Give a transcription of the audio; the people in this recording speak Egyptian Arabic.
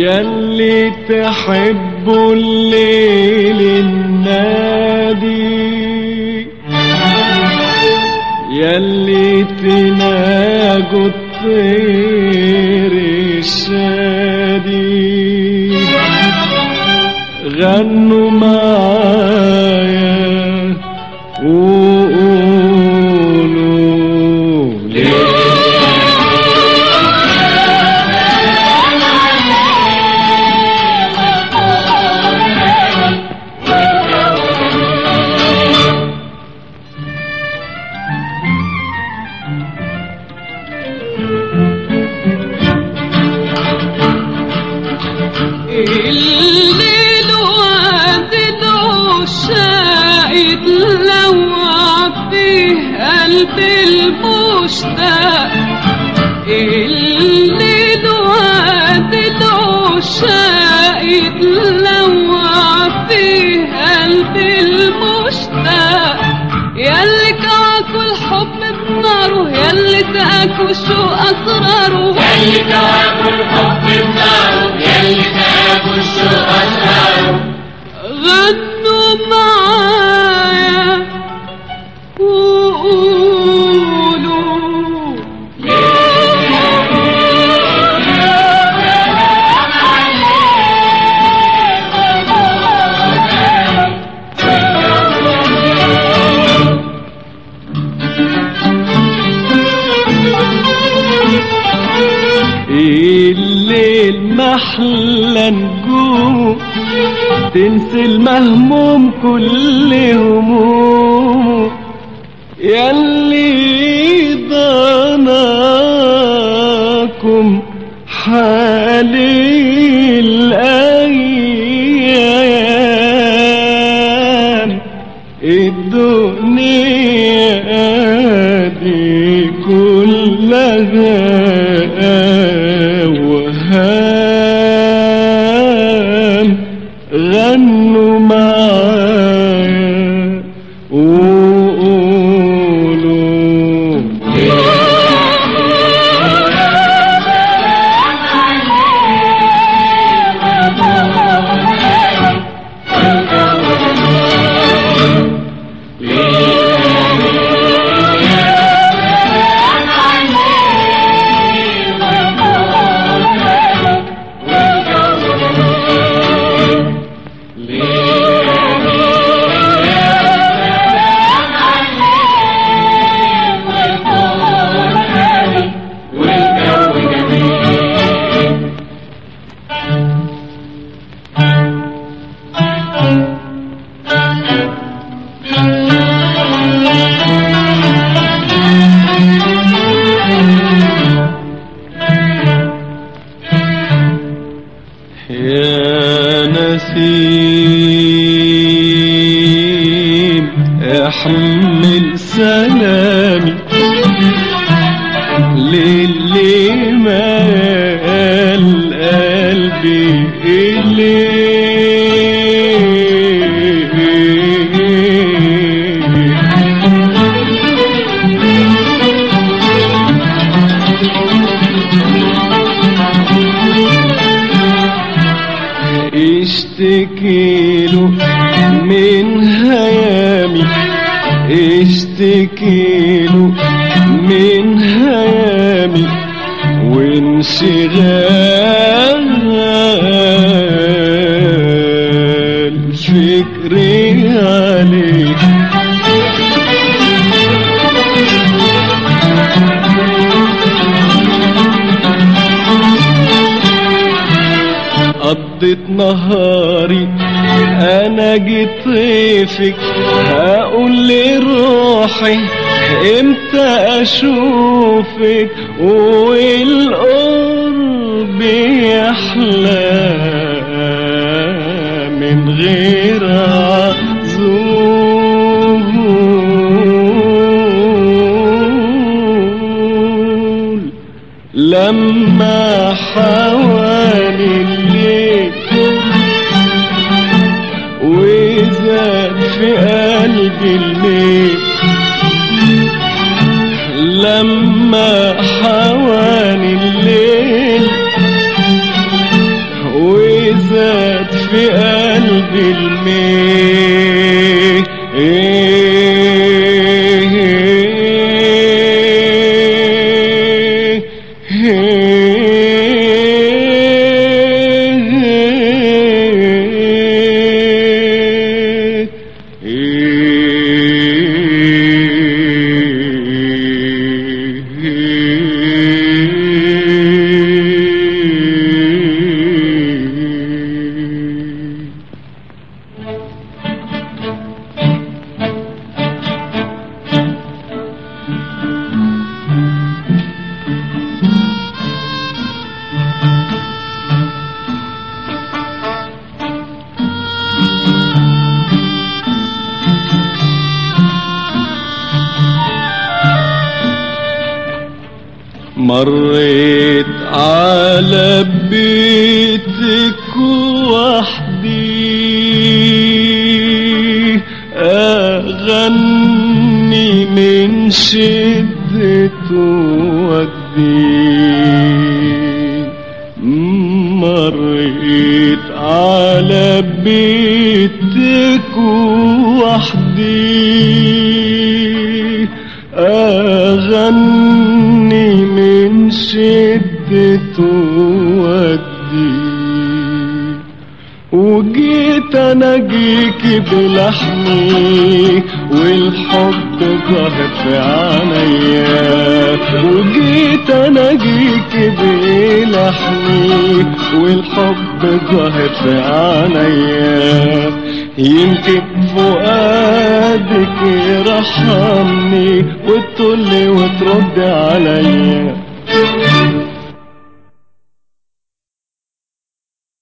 يلي تحبوا الليل النادي يلي تناجوا الطير الشادي غنوا معايا وقولوا ليه الليل وعدده شاهد لوع فيه قلب المشتاق الليل وعدده شاهد لوع فيه قلب المشتاق ياللي كعكوا الحب بناره ياللي تاكوا الشوق اسراره يلي تواكل الحب بناره يلي تاكل الشوق اسراره غنوا معايا وقولوا الليل محلى نجوم تنسي المهموم كل همومه يلي ضناكم حالي الأيام الدنيا دي كلها وهام غنوا معايا وقولوا يا نسيم احمل سلامي للي مال قلبي إليه اشتكيله من هيامي اشتكيله من هيامي وانشغال فكري عليك قضيت نهاري انا جيت طيفك هقول لروحي امتى اشوفك والقرب يحلى من غير عزول لما حوالي الليل وزاد في قلبي الميل لما حوالي الليل بلحمي مريت على بيتك وحدي أغني من شدة ودي مريت على بيتك وحدي أغني من شدة ودي وجيت اناجيك بلحمي والحب ظهر في عينيا وجيت اناجيك بلحمي والحب ظهر في عينيا يمكن فؤادك يرحمني وتقولي وترد عليا